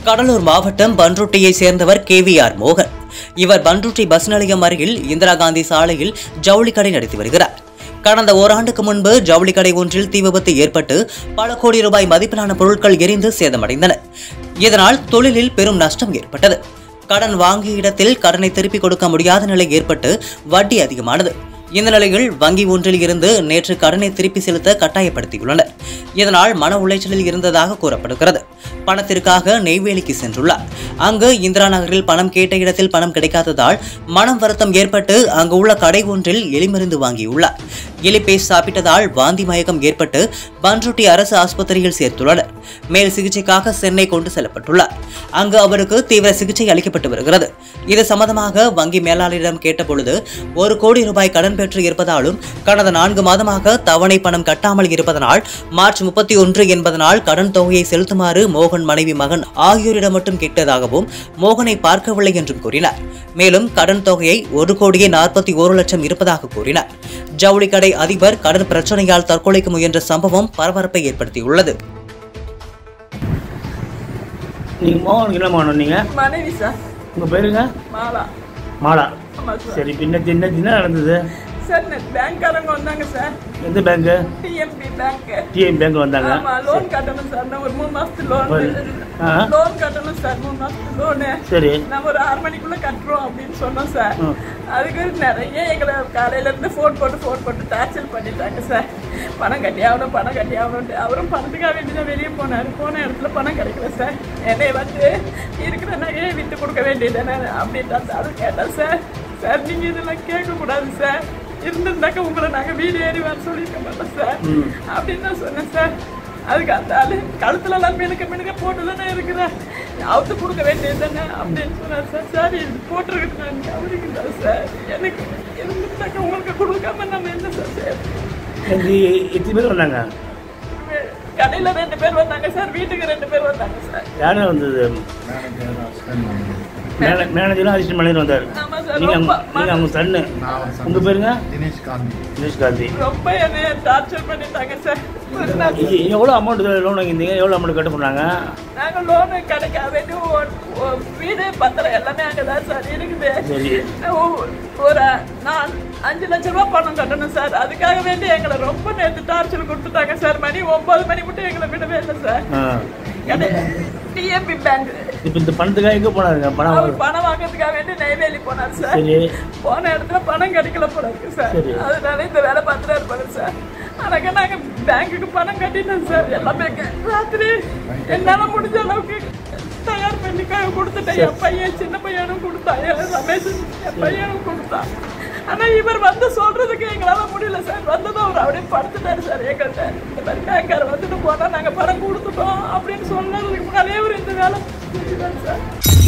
கடலூர் மாவட்டம் பன்ருட்டியை சேர்ந்தவர் K we are மோகன் இவர் பன்ருட்டி பஸ் நிலையம் அருகில் இந்திரா காந்தி சாலையில் ஜவுளி கடை நடத்தி வருகிறார் கடந்த ஓராண்டுக்கு முன்பு ஜவுளி கடை ஒன்றில் தீ விபத்து ஏற்பட்டு பல கோடி ரூபாய் மதிப்பிலான பொருட்கள் எரிந்து சேதமடைந்தன இதனால் தொழிலில் பெரும் நஷ்டம் ஏற்பட்டது கடன் வாங்கிய இடத்தில் கடனை திருப்பிக் கொடுக்க முடியாத நிலை ஏற்பட்டு வட்டி அதிகமானது இந்த நிலையில் வங்கி ஒன்றில் இருந்து நேற்று கடனை திருப்பி செலுத்த கட்டாயப்படுத்தியுள்ளனர் இதனால் மன உளைச்சலில் இருந்ததாக கூறப்படுகிறது பணத்திற்காக நெய்வேலிக்கு சென்றுள்ளார் அங்கு இந்திரா நகரில் பணம் கேட்ட இடத்தில் பணம் கிடைக்காததால் மனம் வருத்தம் ஏற்பட்டு அங்கு உள்ள கடை ஒன்றில் எலிமருந்து வாங்கியுள்ளார் எலிபேஸ் சாப்பிட்டதால் வாந்தி மயக்கம் ஏற்பட்டு பன்ருட்டி அரசு ஆஸ்பத்திரியில் சேர்த்துள்ளனர் மேல் சிகிச்சைக்காக சென்னை கொண்டு செல்லப்பட்டுள்ளார் அங்கு அவருக்கு தீவிர சிகிச்சை அளிக்கப்பட்டு வருகிறது இது சம்பந்தமாக வங்கி மேலாளரிடம் கேட்டபொழுது ஒரு கோடி ரூபாய் கடன் பெற்று இருப்பதாலும் கடந்த நான்கு மாதமாக தவணை பணம் கட்டாமல் இருப்பதனால் மார்ச் முப்பத்தி ஒன்று என்பதனால் கடன் தொகையை செலுத்துமாறு மோகன் மனைவி மகன் ஆகியோரிடம் மட்டும் கேட்டதாகவும் மோகனை பார்க்கவில்லை என்றும் கூறினார் மேலும் கடன் தொகையை ஒரு கோடியே நாற்பத்தி ஒரு லட்சம் இருப்பதாக கூறினார் ஜவுளி கடை அதிபர் கடன் பிரச்சனையால் தற்கொலைக்கு முயன்ற சம்பவம் பரபரப்பை ஏற்படுத்தியுள்ளது நீங்கள் மோகனுக்கு என்ன மோகன் நீங்கள் மனைவி சார் உங்கள் பேருங்க மாலா மாலா ஆமாம் சார் சரி பின்ன என்ன என்ன நடந்தது சார் நெட் பேங்க்காரங்க வந்தாங்க சார் எந்த பேங்க்கு டிஎம்பி பேங்க் டிஎம் பேங்க் வந்தாங்க ஆமா லோன் கட்டணும் சார் நான் ஒரு மூணு மாசத்து லோன் ஒரு- ஆ. லோன் கட்டணும் சார் மூணு மாசத்து லோனு சரி நம்ம ஒரு ஆறு மணிக்குள்ள கட்டுறோம் அப்படின்னு சொன்னோம் சார் ம். அதுக்கு நிறைய எங்களை காலையில இருந்து ஃபோன் போட்டு ஃபோன் போட்டு டார்ச்சர் பண்ணிட்டாங்க சார் பணம் கட்டி ஆகணும் பணம் கட்டி ஆகணும்ட்டு அவரும் பணத்துக்காக வேண்டி தான் வெளியே போனார் போன இடத்துல பணம் கிடைக்கல சார் என்னை வந்து இருக்கிற நகையை விட்டு கொடுக்க வேண்டியதானே அப்படின்ட்டு அது கேட்டேன் சார் சார் நீங்க இதெல்லாம் கேட்கக்கூடாது சார் இருந்திருந்தாக்க உங்களை நாங்கள் வீடு ஏறி வர சொல்லியிருக்க மாட்டோம் சார் ம். அப்படின்னு நான் சொன்னேன் சார் அதுக்கு அந்த ஆளு கழுத்துல எல்லாம் மினுக்க மினுக்க போட்டு தானே இருக்கிறேன் அவுத்து கொடுக்க வேண்டியது தானே அப்படின்னு சொன்னார் சார் சார் இது போட்டிருக்குது நான் கவனிக்கிறா சார் எனக்கு இருந்துட்டாக்க உங்களுக்கு கொடுக்காம நம்ம என்ன சார் செய்யறது? எங்க எத்தனை பேர் வந்தாங்க கடையில ரெண்டு பேர் வந்தாங்க சார் வீட்டுக்கு ரெண்டு பேர் வந்தாங்க சார் யாரும் வந்தது மேலே- மேனேஜரும் அசிஸ்டன்ட் மேனேஜர் வந்தார் ஆமா சார் நீங்கள் ரொம்ப நீங்கள் அவங்க சன்னு உங்கள் பேருங்க தினேஷ் காந்தி தினேஷ் காந்தி ரொம்ப என்னைய டார்ச்சர் பண்ணிட்டாங்க சார் ஒரு நாள் எ- எவ்வளோ அமௌண்ட் லோன் வாங்கியிருந்தீங்க எவ்வளோ அமௌண்ட் கட்ட போனாங்க நாங்க லோனு கிடைக்க வேண்டி ஒரு- ஒரு வீடு பத்திரம் எல்லாமே அங்கதான் சார் இருக்குது சரி ஒ- ஒரு நான் அஞ்சு லட்ச ரூபாய் பணம் கட்டணும் சார் அதுக்காக வேண்டி எங்களை ரொம்ப நேற்று டார்ச்சர் கொடுத்துட்டாங்க சார் மணி ஒன்பது மணி மட்டும் எங்களை விடவே இல்லை சார் ஆ டிஎம்பி பேங்க் இப்போ இந்த பணத்துக்காக எங்கே போனாருங்க பணம் அவர் வாங்க- பணம் வாங்குறதுக்காக வேண்டி நெய்வேலி போனார் சார் சரி போன இடத்துல பணம் கிடைக்கல போல இருக்கு சார் சரி. அதனால இந்த வேலை பார்த்துட்டு இருப்பாரு சார் ஆனாக்க நாங்க பேங்க்குக்கு பணம் கட்டிட்டோம் சார் எல்லாமே க- ராத்திரி என்னால முடிஞ்ச அளவுக்கு தயார் பண்ணி க- கொடுத்துட்டேன் என் பையன் சின்ன பையனும் கொடுத்தான் என் ரமேஷ் என் பையனும் கொடுத்தான் ஆனா இவர் வந்து சொல்றதுக்கு எங்களால முடியல சார் வந்ததும் அவர் அப்படியே படுத்துட்டாரு சார் எங்கள்கிட்ட இந்த மாதிரி பேங்க்கார வந்துட்டு போனா நாங்க பணம் கொடுத்துட்டோம் அப்படின்னு சொன்னதுக்கு முன்னாலே அவர் இந்த வேலை செஞ்சுட்டாரு சார்